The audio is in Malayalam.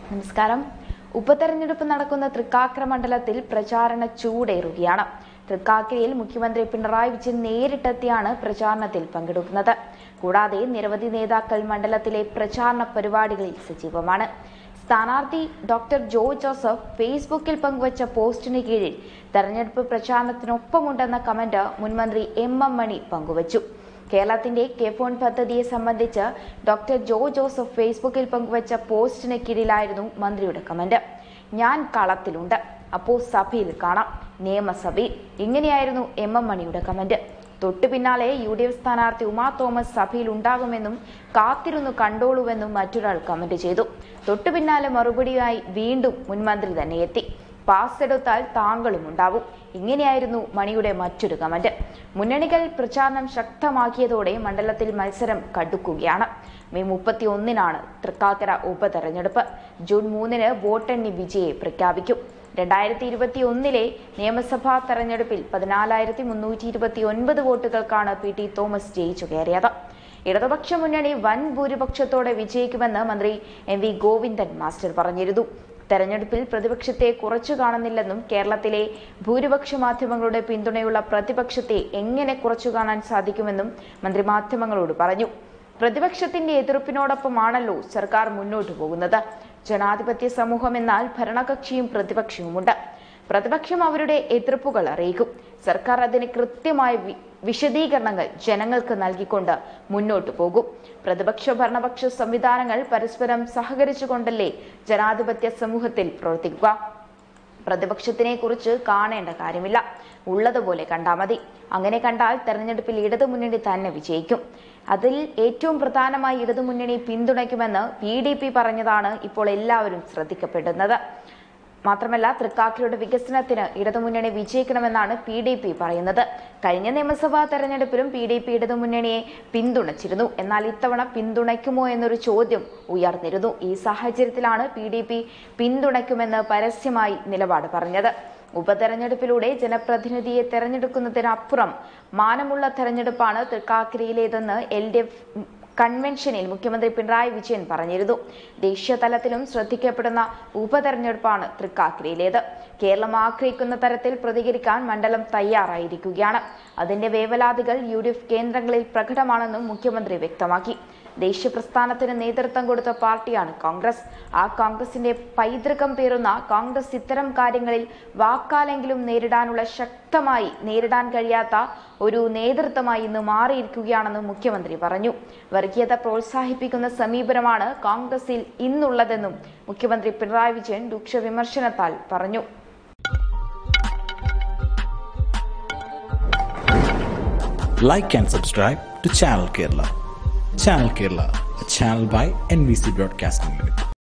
നമസ്കാരം ഉപതെരഞ്ഞെടുപ്പ് നടക്കുന്ന തൃക്കാക്കര മണ്ഡലത്തിൽ പ്രചാരണ ചൂടേറുകയാണ് തൃക്കാക്കരയിൽ മുഖ്യമന്ത്രി പിണറായി വിജയൻ നേരിട്ടെത്തിയാണ് പ്രചാരണത്തിൽ പങ്കെടുക്കുന്നത് കൂടാതെ നിരവധി നേതാക്കൾ മണ്ഡലത്തിലെ പ്രചാരണ പരിപാടികളിൽ സജീവമാണ് സ്ഥാനാർത്ഥി ഡോക്ടർ ജോ ജോസഫ് ഫേസ്ബുക്കിൽ പങ്കുവച്ച പോസ്റ്റിന് കീഴിൽ തെരഞ്ഞെടുപ്പ് പ്രചാരണത്തിനൊപ്പമുണ്ടെന്ന കമന്റ് മുൻമന്ത്രി എം എം മണി പങ്കുവച്ചു കേരളത്തിന്റെ കെ ഫോൺ പദ്ധതിയെ സംബന്ധിച്ച് ഡോക്ടർ ജോ ജോസഫ് ഫേസ്ബുക്കിൽ പങ്കുവച്ച പോസ്റ്റിന് കീഴിലായിരുന്നു മന്ത്രിയുടെ കമന്റ് ഞാൻ കളത്തിലുണ്ട് അപ്പോ സഭയിൽ കാണാം നിയമസഭയിൽ ഇങ്ങനെയായിരുന്നു എം എം മണിയുടെ കമന്റ് തൊട്ടു പിന്നാലെ യു ഡി എഫ് സ്ഥാനാർത്ഥി ഉമാ തോമസ് സഭയിൽ ഉണ്ടാകുമെന്നും കാത്തിരുന്നു കണ്ടോളൂവെന്നും മറ്റൊരാൾ കമന്റ് ചെയ്തു തൊട്ടു പിന്നാലെ മറുപടിയായി വീണ്ടും മുൻമന്ത്രി തന്നെ എത്തി പാസ് എടുത്താൽ താങ്കളും ഉണ്ടാവും ഇങ്ങനെയായിരുന്നു മണിയുടെ മറ്റൊരു കമന്റ് മുന്നണികൾ പ്രചാരണം ശക്തമാക്കിയതോടെ മണ്ഡലത്തിൽ മത്സരം കടുക്കുകയാണ് മെയ് മുപ്പത്തി ഒന്നിനാണ് തൃക്കാക്കര ഉപതെരഞ്ഞെടുപ്പ് ജൂൺ മൂന്നിന് വോട്ടെണ്ണി വിജയെ പ്രഖ്യാപിക്കും രണ്ടായിരത്തി ഇരുപത്തി ഒന്നിലെ നിയമസഭാ തെരഞ്ഞെടുപ്പിൽ പതിനാലായിരത്തി മുന്നൂറ്റി ഇരുപത്തി ഒൻപത് വോട്ടുകൾക്കാണ് പി ടി തോമസ് ജയിച്ചു കയറിയത് ഇടതുപക്ഷ മുന്നണി വൻ ഭൂരിപക്ഷത്തോടെ വിജയിക്കുമെന്ന് മന്ത്രി എം വി ഗോവിന്ദൻ മാസ്റ്റർ പറഞ്ഞിരുന്നു തെരഞ്ഞെടുപ്പിൽ പ്രതിപക്ഷത്തെ കുറച്ചു കാണുന്നില്ലെന്നും കേരളത്തിലെ ഭൂരിപക്ഷ മാധ്യമങ്ങളുടെ പിന്തുണയുള്ള പ്രതിപക്ഷത്തെ എങ്ങനെ കുറച്ചു കാണാൻ സാധിക്കുമെന്നും മന്ത്രി മാധ്യമങ്ങളോട് പറഞ്ഞു പ്രതിപക്ഷത്തിന്റെ എതിർപ്പിനോടൊപ്പമാണല്ലോ സർക്കാർ മുന്നോട്ടു പോകുന്നത് ജനാധിപത്യ സമൂഹം എന്നാൽ ഭരണകക്ഷിയും പ്രതിപക്ഷവുമുണ്ട് പ്രതിപക്ഷം അവരുടെ എതിർപ്പുകൾ അറിയിക്കും സർക്കാർ അതിന് കൃത്യമായ വി- വിശദീകരണങ്ങൾ ജനങ്ങൾക്ക് നൽകിക്കൊണ്ട് മുന്നോട്ടു പോകും പ്രതിപക്ഷ ഭരണപക്ഷ സംവിധാനങ്ങൾ പരസ്പരം സഹകരിച്ചുകൊണ്ടല്ലേ ജനാധിപത്യ സമൂഹത്തിൽ പ്രവർത്തിക്കുക പ്രതിപക്ഷത്തിനെ കുറിച്ച് കാണേണ്ട കാര്യമില്ല ഉള്ളതുപോലെ കണ്ടാൽ മതി അങ്ങനെ കണ്ടാൽ തെരഞ്ഞെടുപ്പിൽ ഇടതുമുന്നണി തന്നെ വിജയിക്കും അതിൽ ഏറ്റവും പ്രധാനമായി ഇടതുമുന്നണി പിന്തുണയ്ക്കുമെന്ന് പി ഡി പി പറഞ്ഞതാണ് ഇപ്പോൾ എല്ലാവരും ശ്രദ്ധിക്കപ്പെടുന്നത് മാത്രമല്ല തൃക്കാക്കരയുടെ വികസനത്തിന് ഇടതുമുന്നണി വിജയിക്കണമെന്നാണ് പി ഡി പി പറയുന്നത് കഴിഞ്ഞ നിയമസഭാ തെരഞ്ഞെടുപ്പിലും പി ഡി പി ഇടതുമുന്നണിയെ പിന്തുണച്ചിരുന്നു എന്നാൽ ഇത്തവണ പിന്തുണയ്ക്കുമോ എന്നൊരു ചോദ്യം ഉയർന്നിരുന്നു ഈ സാഹചര്യത്തിലാണ് പി ഡി പി പിന്തുണയ്ക്കുമെന്ന് പരസ്യമായി നിലപാട് പറഞ്ഞത് ഉപതെരഞ്ഞെടുപ്പിലൂടെ ജനപ്രതിനിധിയെ തെരഞ്ഞെടുക്കുന്നതിനപ്പുറം മാനമുള്ള തെരഞ്ഞെടുപ്പാണ് തൃക്കാക്കരയിലേതെന്ന് എൽ ഡി എഫ് കൺവെൻഷനിൽ മുഖ്യമന്ത്രി പിണറായി വിജയൻ പറഞ്ഞിരുന്നു ദേശീയ തലത്തിലും ശ്രദ്ധിക്കപ്പെടുന്ന ഉപതെരഞ്ഞെടുപ്പാണ് തൃക്കാക്കരയിലേത് കേരളം ആഗ്രഹിക്കുന്ന തരത്തിൽ പ്രതികരിക്കാൻ മണ്ഡലം തയ്യാറായിരിക്കുകയാണ് അതിന്റെ വേവലാതികൾ യു ഡി എഫ് കേന്ദ്രങ്ങളിൽ പ്രകടമാണെന്നും മുഖ്യമന്ത്രി വ്യക്തമാക്കി ദേശീയ പ്രസ്ഥാനത്തിന് നേതൃത്വം കൊടുത്ത പാർട്ടിയാണ് കോൺഗ്രസ് ആ കോൺഗ്രസിന്റെ പൈതൃകം പേറുന്ന കോൺഗ്രസ് ഇത്തരം കാര്യങ്ങളിൽ വാക്കാലെങ്കിലും നേരിടാനുള്ള ശക്തമായി നേരിടാൻ കഴിയാത്ത ഒരു നേതൃത്വമായി ഇന്ന് മാറിയിരിക്കുകയാണെന്നും മുഖ്യമന്ത്രി പറഞ്ഞു വർഗീയത പ്രോത്സാഹിപ്പിക്കുന്ന സമീപനമാണ് കോൺഗ്രസിൽ ഇന്നുള്ളതെന്നും മുഖ്യമന്ത്രി പിണറായി വിജയൻ രൂക്ഷ വിമർശനത്താൽ പറഞ്ഞു like and subscribe to Channel Kerala. Channel Kerala, a channel by NBC Broadcasting Limited.